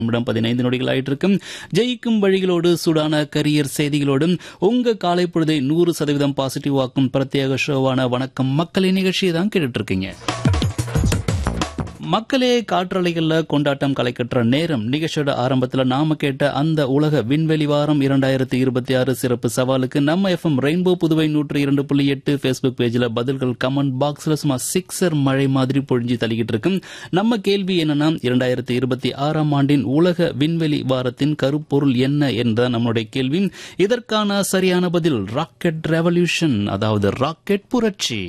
நிமிடம் பதினைந்து நொடிகள் ஆயிட்டு இருக்கும் ஜெயிக்கும் வழிகளோடு சூடான கரியர் செய்திகளோடும் உங்க காலை பொழுதை நூறு சதவீதம் பாசிட்டிவ் ஆக்கும் பிரத்யேக ஷோவான வணக்கம் மக்களின் நிகழ்ச்சியை தான் கேட்டுட்டு இருக்கீங்க மக்களே காற்றலைகள்ல கொண்டாட்டம் கலைக்கற்ற நேரம் நிகழ்ச்சியோட ஆரம்பத்துல நாம கேட்ட அந்த உலக விண்வெளி வாரம் இரண்டாயிரத்தி இருபத்தி ஆறு சிறப்பு சவாலுக்கு நம்ம எஃப்எம் ரெயின்போ புதுவை நூற்றி இரண்டு புள்ளி எட்டு ஃபேஸ்புக் பேஜ்ல பதில்கள் கமெண்ட் பாக்ஸ்ல சும்மா சிக்ஸர் மழை மாதிரி பொழிஞ்சு தள்ளிக்கிட்டு இருக்கு நம்ம கேள்வி என்னன்னா இரண்டாயிரத்தி இருபத்தி ஆறாம் ஆண்டின் உலக விண்வெளி வாரத்தின் கருப்பொருள் என்ன என்ற நம்மளுடைய கேள்வி இதற்கான சரியான பதில் ராக்கெட் ரெவல்யூஷன் அதாவது ராக்கெட் புரட்சி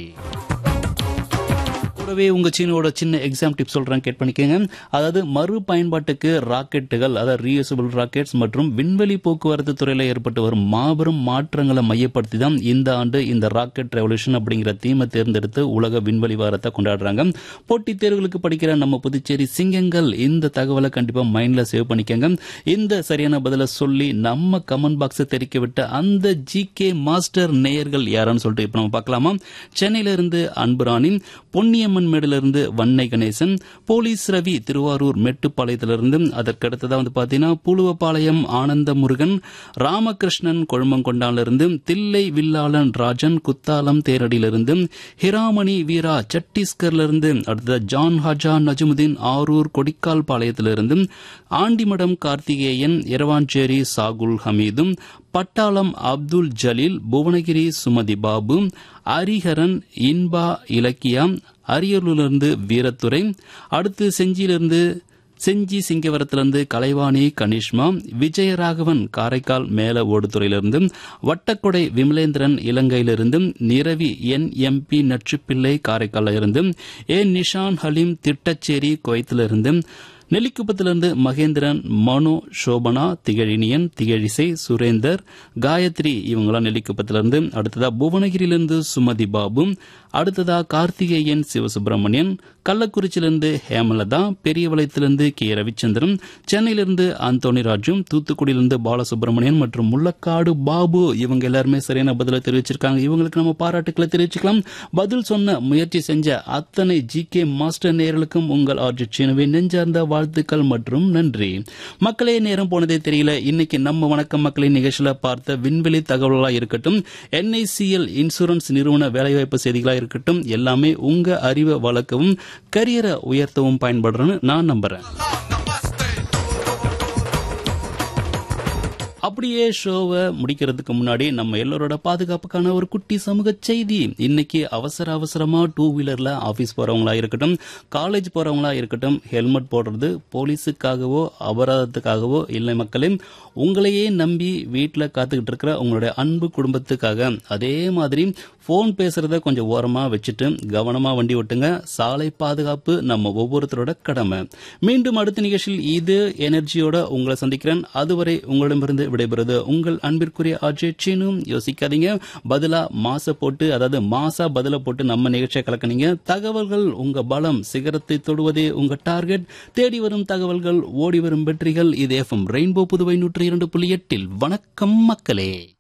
கூடவே உங்க சீனோட சின்ன எக்ஸாம் டிப் சொல்றேன் கேட் பண்ணிக்கோங்க அதாவது மறு பயன்பாட்டுக்கு ராக்கெட்டுகள் அதாவது ரீயூசபிள் ராக்கெட்ஸ் மற்றும் விண்வெளி போக்குவரத்து துறையில ஏற்பட்டு வரும் மாபெரும் மாற்றங்களை மையப்படுத்தி தான் இந்த ஆண்டு இந்த ராக்கெட் ரெவல்யூஷன் அப்படிங்கிற தீமை தேர்ந்தெடுத்து உலக விண்வெளி வாரத்தை கொண்டாடுறாங்க போட்டித் தேர்வுகளுக்கு படிக்கிற நம்ம புதுச்சேரி சிங்கங்கள் இந்த தகவலை கண்டிப்பா மைண்ட்ல சேவ் பண்ணிக்கோங்க இந்த சரியான பதில சொல்லி நம்ம கமெண்ட் பாக்ஸை தெரிக்க விட்ட அந்த ஜி கே மாஸ்டர் நேயர்கள் யாரான்னு சொல்லிட்டு இப்ப நம்ம பார்க்கலாமா சென்னையில இருந்து அன்புராணி பொன்னியம்மன் மேடுல இருந்து வன்னை கணேசன் போலீஸ் ரவி திருவாரூர் மெட்டுப்பாளையத்திலிருந்து அதற்கு அடுத்ததா வந்து பாத்தீங்கன்னா புழுவப்பாளையம் ஆனந்த முருகன் ராமகிருஷ்ணன் கொழுமங்கொண்டால இருந்து தில்லை வில்லாளன் ராஜன் குத்தாலம் தேரடியிலிருந்து ஹிராமணி வீரா சத்தீஸ்கர்ல இருந்து அடுத்த ஜான் ஹாஜா நஜமுதீன் ஆரூர் கொடிக்கால் பாளையத்திலிருந்து ஆண்டிமடம் கார்த்திகேயன் இரவாஞ்சேரி சாகுல் ஹமீதும் பட்டாளம் அப்துல் ஜலீல் புவனகிரி சுமதி பாபு ஹரிஹரன் இன்பா இலக்கியா அரியலூரிலிருந்து வீரத்துறை அடுத்து செஞ்சியிலிருந்து செஞ்சி சிங்கவரத்திலிருந்து கலைவாணி கனிஷ்மா விஜயராகவன் காரைக்கால் மேல ஓடுதுறையிலிருந்து வட்டக்கொடை விமலேந்திரன் இலங்கையிலிருந்து நிரவி என் எம்பி நச்சுப்பிள்ளை காரைக்காலில் இருந்து ஏ நிஷான் ஹலீம் திட்டச்சேரி குவைத்திலிருந்து நெல்லிக்குப்பத்திலிருந்து மகேந்திரன் மனோ சோபனா திகழினியன் திகழிசை சுரேந்தர் காயத்ரி இவங்களாம் நெல்லிக்குப்பத்திலிருந்து அடுத்ததா புவனகிரியிலிருந்து சுமதி பாபு அடுத்ததா கார்த்திகேயன் சிவசுப்பிரமணியன் கள்ளக்குறிச்சியிலிருந்து ஹேமலதா பெரியவளையத்திலிருந்து கே ரவிச்சந்திரன் சென்னையிலிருந்து அந்தோனி ராஜும் தூத்துக்குடியிலிருந்து பாலசுப்ரமணியன் மற்றும் முள்ளக்காடு பாபு இவங்க எல்லாருமே சரியான பதில தெரிவிச்சிருக்காங்க இவங்களுக்கு நம்ம பாராட்டுக்களை தெரிவிச்சுக்கலாம் பதில் சொன்ன முயற்சி செஞ்ச அத்தனை ஜி கே மாஸ்டர் நேயர்களுக்கும் உங்கள் ஆர்ஜி சீனுவை நெஞ்சார்ந்த வாழ்த்துக்கள் மற்றும் நன்றி மக்களே நேரம் போனதே தெரியல இன்னைக்கு நம்ம வணக்கம் மக்களின் நிகழ்ச்சியில பார்த்த விண்வெளி தகவல்களா இருக்கட்டும் என்ஐசிஎல் இன்சூரன்ஸ் நிறுவன வேலைவாய்ப்பு செய்திகளா இருக்கட்டும் எல்லாமே உங்க அறிவை வளர்க்கவும் கரியரை உயர்த்தவும் பயன்படுறேன்னு நான் நம்புறேன் அப்படியே ஷோவை முடிக்கிறதுக்கு முன்னாடி நம்ம எல்லாரோட பாதுகாப்புக்கான ஒரு குட்டி சமூக செய்தி இன்னைக்கு அவசர அவசரமா டூ வீலர்ல ஆபீஸ் போறவங்களா இருக்கட்டும் காலேஜ் போறவங்களா இருக்கட்டும் ஹெல்மெட் போடுறது போலீஸுக்காகவோ அபராதத்துக்காகவோ இல்லை மக்களே உங்களையே நம்பி வீட்டில் காத்துக்கிட்டு இருக்கிற உங்களுடைய அன்பு குடும்பத்துக்காக அதே மாதிரி ஃபோன் பேசுறத கொஞ்சம் ஓரமா வச்சுட்டு கவனமா வண்டி ஓட்டுங்க சாலை பாதுகாப்பு நம்ம ஒவ்வொருத்தரோட கடமை மீண்டும் அடுத்த நிகழ்ச்சியில் இது எனர்ஜியோட உங்களை சந்திக்கிறேன் அதுவரை உங்களிடமிருந்து விடைபெறுவது உங்கள் அன்பிற்குரிய அஜய் சீனும் யோசிக்காதீங்க பதிலா மாச போட்டு அதாவது மாசா பதில போட்டு நம்ம நிகழ்ச்சியை கலக்கினீங்க தகவல்கள் உங்க பலம் சிகரத்தை தொடுவதே உங்க டார்கெட் தேடி வரும் தகவல்கள் ஓடி வரும் வெற்றிகள் இது எஃப்எம் ரெயின்போ புதுவை நூற்றி இரண்டு புள்ளி எட்டில் வணக்கம் மக்களே